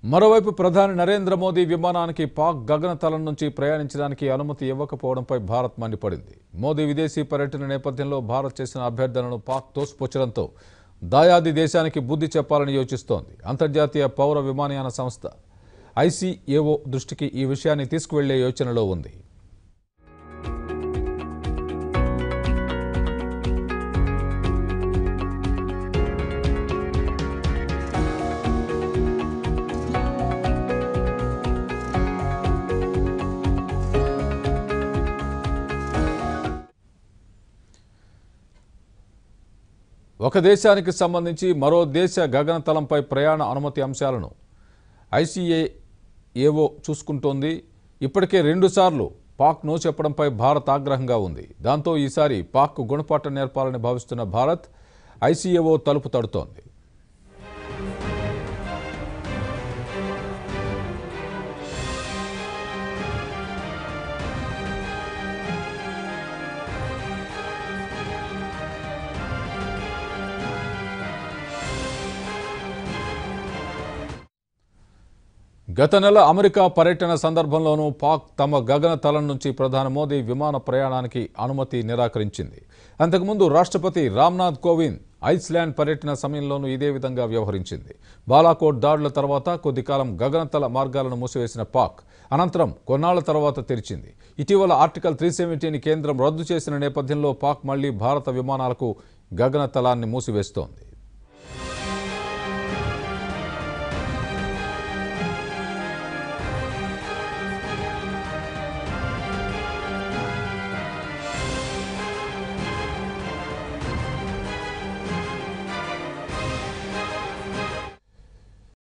మరోవైపు ప్రధాని నరేంద్ర మోదీ విమానానికి పాక్ గగనతలం నుంచి ప్రయాణించడానికి అనుమతి ఇవ్వకపోవడంపై భారత్ మండిపడింది మోదీ విదేశీ పర్యటన నేపథ్యంలో భారత్ చేసిన అభ్యర్థనను పాక్ తోసిపుచ్చడంతో దాయాది దేశానికి బుద్ధి చెప్పాలని యోచిస్తోంది అంతర్జాతీయ పౌర విమానయాన సంస్థ ఐసీఏఓ దృష్టికి ఈ విషయాన్ని తీసుకువెళ్లే యోచనలో ఉంది ఒక దేశానికి సంబంధించి మరో దేశ గగనతలంపై ప్రయాణ అనుమతి అంశాలను ఐసీఏ ఏవో చూసుకుంటోంది ఇప్పటికే రెండుసార్లు పాక్ నో చెప్పడంపై భారత్ ఆగ్రహంగా ఉంది దాంతో ఈసారి పాక్ గుణపాఠం నేర్పాలని భావిస్తున్న భారత్ ఐసీఏఓ తలుపు తడుతోంది గత నెల అమెరికా పర్యటన సందర్భంలోనూ పాక్ తమ గగనతలం నుంచి ప్రధాని మోదీ విమాన ప్రయాణానికి అనుమతి నిరాకరించింది అంతకుముందు రాష్ట్రపతి రామ్నాథ్ కోవింద్ ఐస్లాండ్ పర్యటన సమయంలోనూ ఇదే విధంగా వ్యవహరించింది బాలాకోట్ దాడుల తర్వాత కొద్ది కాలం గగనతల మార్గాలను మూసివేసిన పాక్ అనంతరం కొన్నాళ్ల తర్వాత తెరిచింది ఇటీవల ఆర్టికల్ త్రీ సెవెంటీని కేంద్రం రద్దు చేసిన నేపథ్యంలో పాక్ మళ్లీ భారత విమానాలకు గగనతలాన్ని మూసివేస్తోంది